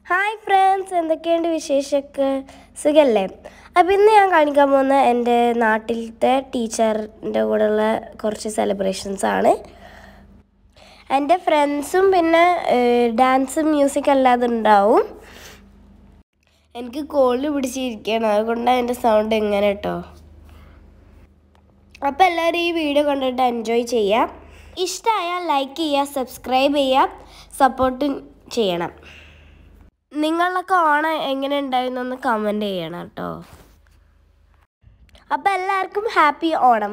hi friends എന്തൊക്കെയുണ്ട് വിശേഷമൊക്കെ സുഖല്ലേ അപ്പോൾ ഇന്ന് ഞാൻ കാണിക്കാൻ പോകുന്ന എൻ്റെ നാട്ടിലത്തെ ടീച്ചറിൻ്റെ കൂടെയുള്ള കുറച്ച് സെലിബ്രേഷൻസ് ആണ് എൻ്റെ ഫ്രണ്ട്സും പിന്നെ ഡാൻസും മ്യൂസിക് അല്ലാതെ ഉണ്ടാവും എനിക്ക് കോളിൽ പിടിച്ചിരിക്കുകയാണ് അതുകൊണ്ട് എൻ്റെ സൗണ്ട് എങ്ങനെ കേട്ടോ അപ്പോൾ എല്ലാവരും ഈ വീഡിയോ കണ്ടിട്ട് എൻജോയ് ചെയ്യാം ഇഷ്ടമായാൽ ലൈക്ക് ചെയ്യുക സബ്സ്ക്രൈബ് ചെയ്യുക സപ്പോർട്ട് ചെയ്യണം നിങ്ങളൊക്കെ ഓണം എങ്ങനെ ഉണ്ടായിരുന്നൊന്ന് കമൻറ്റ് ചെയ്യണം കേട്ടോ അപ്പോൾ എല്ലാവർക്കും ഹാപ്പി ഓണം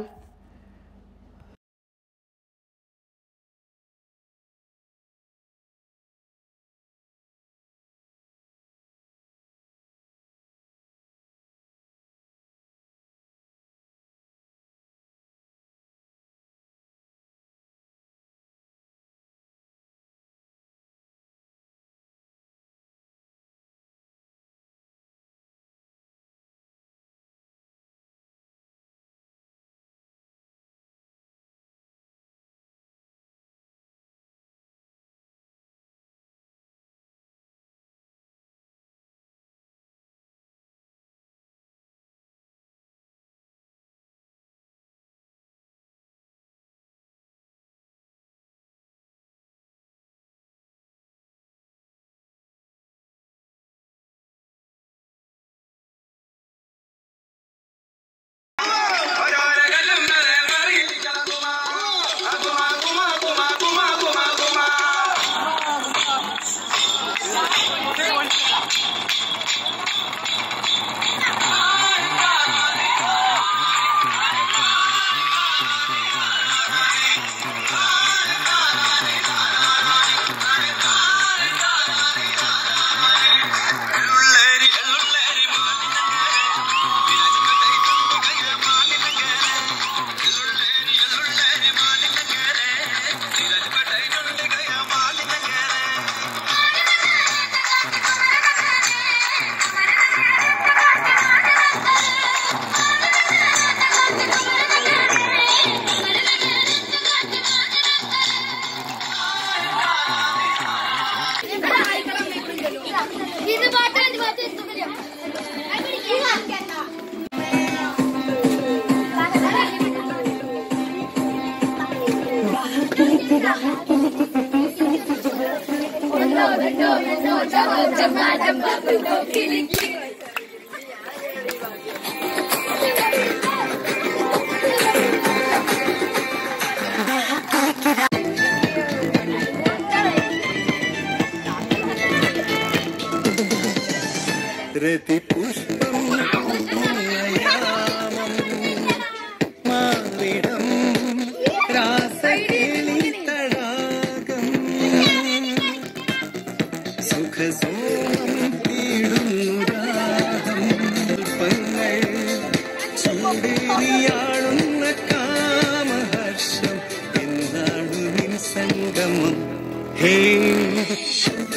ഇത് പാട്ട് ഇത് പാട്ട് ഇഷ്ടപ്പെടില്ല രതിപുഷ്പം യാമം മാറിടം രാസകേളി തടാകം സുഖസോമം തീടുന്നു രാഗം പുഷ്പങ്ങൾ ചൂടേറിയാടുന്ന കാമഹർഷം എന്നാണു നിൻ സംഗമം ഹേ